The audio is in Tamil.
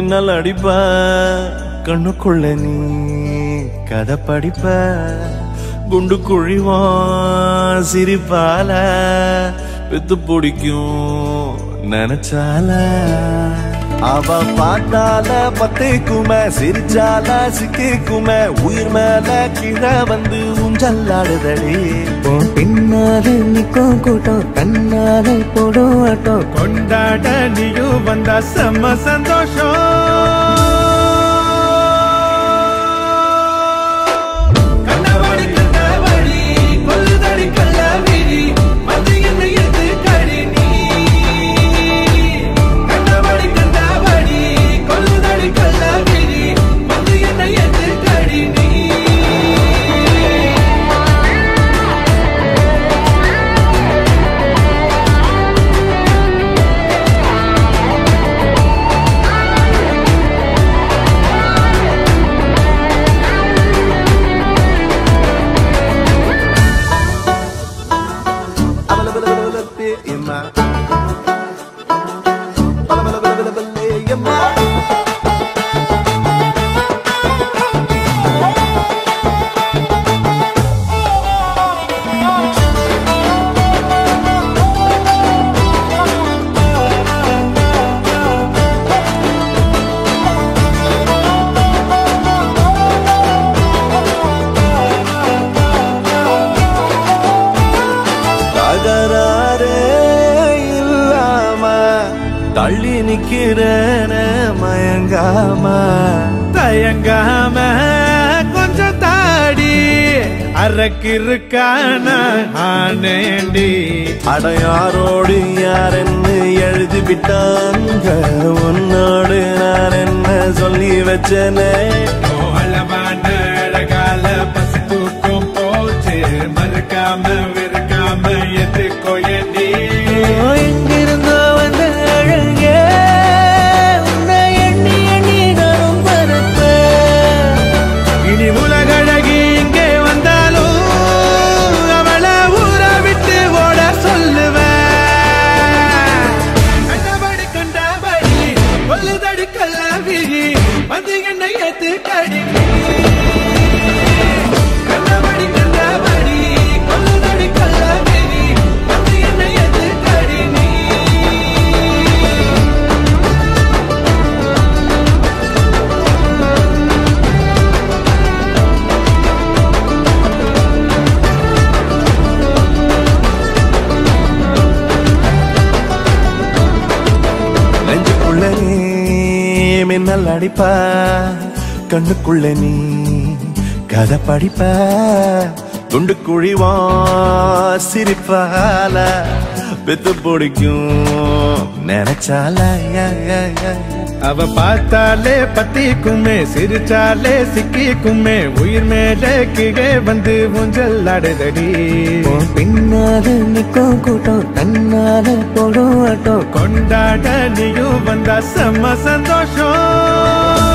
மின்னல் அடிப்ப கண்ணுக்குள்ள நீ கதை படிப்ப குண்டு குழிவான் சிரிப்பால வித்து பிடிக்கும் நினைச்சால அவ பார்த்தால பத்திக்குமே சிரிச்சால சிக்கிக்குமே உயிர் மேல கீழே வந்து ஊஞ்சல்லாடுதடி உன் பின்னால நிக்கும் கூட்டம் தன்னால போடும் ஆட்டம் கொண்டாட நீயும் வந்தா செம்ம சந்தோஷம் கண்ணவாடி கண்ணவாடி கொல்லுதடி கள்ளவிழி வந்து என்னை எது கடி நீ கண்ணவாடி கண்ணவாடி கொல்லுதடி கள்ளவிழி வந்து என்னை எது கடி நீ தகராறே இல்லாம தள்ளி நிக்கிறேன மயங்காம தயங்காம கொஞ்சம் தாடி அரக்கிருக்கான ஆனேண்டி அடையாரோடு யார் என்ன எழுதி விட்டாங்க உன்னோடு நான் என்ன சொல்லி வச்சனே அளவான அழகால பசு தூக்கம் போச்சு மறுக்காம விருக்காம எதுக்கோ ஏண்டி எங்கிருந்தோ வந்த அழகே உன்னை எண்ணி எண்ணி நானும் மறப்பேன் இனி உலகழகி இங்கே வந்தாலும் அவளை ஊற விட்டு ஓட சொல்லுவேன் கண்டபடி கண்டபடி கொல்லுதடி கள்ளவிழி வந்து என்னை ஏத்து கடி கண்டபடி கண்டபடி கொல்லுதடி கள்ளவிழி வந்து என்னை ஏத்து கடி நீ நெஞ்சுக்குள்ள நீ மின்னல் அடிப்ப கண்ணுக்குள்ள நீ கதை படிப்ப துண்டு குழிவா சிரிப்பால பெத்து பிடிக்கும் நினைச்சால யா, யா, யா. அவ பார்த்தாலே பத்திக்குமே சிரிச்சாலே சிக்கிக்குமே உயிர் மேலே கீழே வந்து ஊஞ்சல் ஆடுதடி உன் பின்னால நிக்கும் கூட்டம் தன்னால போடும் ஆட்டம் கொண்டாட நீயும் வந்தா செம்ம சந்தோஷம்